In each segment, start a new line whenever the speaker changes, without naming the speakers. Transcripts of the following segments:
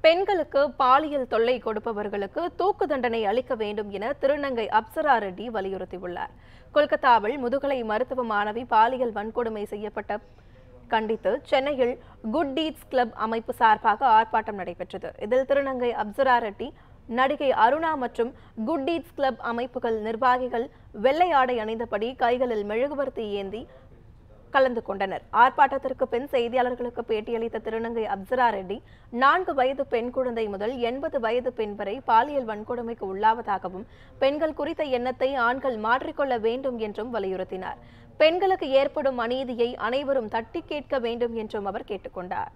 பெண்களுக்கு பாலியல் தொல்லை கொடுப்பவர்களுக்கு தூக்கு தண்டனை அளிக்க வேண்டும் என திருநங்கை அப்சரா ரெட்டி வலியுறுத்தியுள்ளார் கொல்கத்தாவில் முதுகலை மருத்துவ மாணவி பாலியல் வன்கொடுமை செய்யப்பட்ட கண்டித்து சென்னையில் குட் டீட்ஸ் கிளப் அமைப்பு சார்பாக ஆர்ப்பாட்டம் நடைபெற்றது இதில் திருநங்கை அப்சரா ரெட்டி நடிகை அருணா மற்றும் குட் டீட்ஸ் கிளப் அமைப்புகள் நிர்வாகிகள் வெள்ளை ஆடை அணிந்தபடி கைகளில் மெழுகுவர்த்தி ஏந்தி கலந்து கொண்டனர் ஆர்ப்பாட்டத்திற்கு பின் செய்தியாளர்களுக்கு பேட்டியளித்த திருநங்கை அப்சரா ரெட்டி நான்கு வயது பெண் குழந்தை முதல் எண்பது வயது பெண் வரை பாலியல் வன்கொடுமைக்கு உள்ளாவதாகவும் பெண்கள் குறித்த எண்ணத்தை ஆண்கள் மாற்றிக்கொள்ள வேண்டும் என்றும் வலியுறுத்தினார் பெண்களுக்கு ஏற்படும் அநீதியை அனைவரும் தட்டி கேட்க வேண்டும் என்றும் அவர் கேட்டுக்கொண்டார்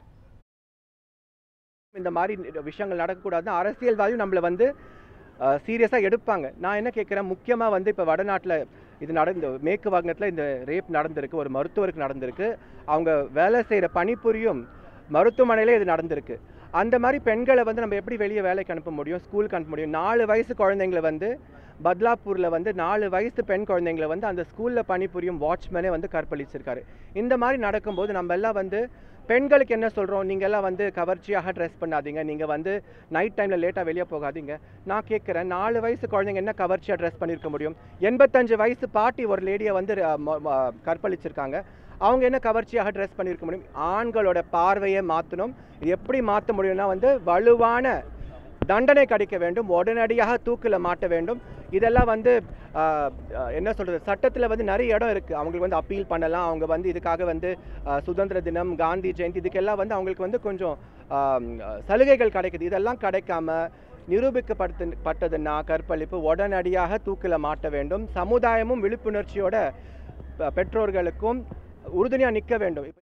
இந்த மாதிரி விஷயங்கள் நடக்கக்கூடாதுன்னு அரசியல்வாதியும் நம்மளை வந்து சீரியஸாக எடுப்பாங்க நான் என்ன கேட்குறேன் முக்கியமாக வந்து இப்போ வடநாட்டில் இது நடந்து மேற்கு வாகனத்தில் இந்த ரேப் நடந்திருக்கு ஒரு மருத்துவருக்கு நடந்திருக்கு அவங்க வேலை செய்கிற பணிபுரியும் மருத்துவமனையிலே இது நடந்திருக்கு அந்த மாதிரி பெண்களை வந்து நம்ம எப்படி வெளியே வேலைக்கு அனுப்ப முடியும் ஸ்கூலுக்கு அனுப்ப முடியும் நாலு வயசு குழந்தைங்களை வந்து பத்லாப்பூரில் வந்து நாலு வயசு பெண் குழந்தைங்களை வந்து அந்த ஸ்கூலில் பணிபுரியும் வாட்ச்மேனே வந்து கற்பழிச்சிருக்காரு இந்த மாதிரி நடக்கும்போது நம்ம எல்லாம் வந்து பெண்களுக்கு என்ன சொல்கிறோம் நீங்கள் எல்லாம் வந்து கவர்ச்சியாக ட்ரெஸ் பண்ணாதீங்க நீங்கள் வந்து நைட் டைமில் லேட்டாக வெளியே போகாதீங்க நான் கேட்குறேன் நாலு வயசு குழந்தைங்க என்ன கவர்ச்சியாக ட்ரெஸ் பண்ணியிருக்க முடியும் எண்பத்தஞ்சு வயசு பாட்டி ஒரு லேடியை வந்து அஹ், ம- ம- கற்பழிச்சிருக்காங்க அவங்க என்ன கவர்ச்சியாக ட்ரெஸ் பண்ணியிருக்க முடியும் ஆண்களோட பார்வையை மாற்றணும் இது எப்படி மாற்ற முடியும்னா வந்து வலுவான தண்டனை கிடைக்க வேண்டும் உடனடியாக தூக்கில் மாட்ட வேண்டும் இதெல்லாம் வந்து ஆஹ், ஆஹ், என்ன சொல்கிறது சட்டத்தில் வந்து நிறைய இடம் இருக்குது அவங்களுக்கு வந்து அப்பீல் பண்ணலாம் அவங்க வந்து இதுக்காக வந்து ஆஹ், சுதந்திர தினம் காந்தி ஜெயந்தி இதுக்கெல்லாம் வந்து அவங்களுக்கு வந்து கொஞ்சம் ஆம், சலுகைகள் கிடைக்குது இதெல்லாம் கிடைக்காம நிரூபிக்கப்பட்டு பட்டதுன்னா கற்பழிப்பு உடனடியாக தூக்கில் மாட்ட வேண்டும் சமுதாயமும் விழிப்புணர்ச்சியோட பெ- பெற்றோர்களுக்கும் உறுதுணையாக நிற்க வேண்டும்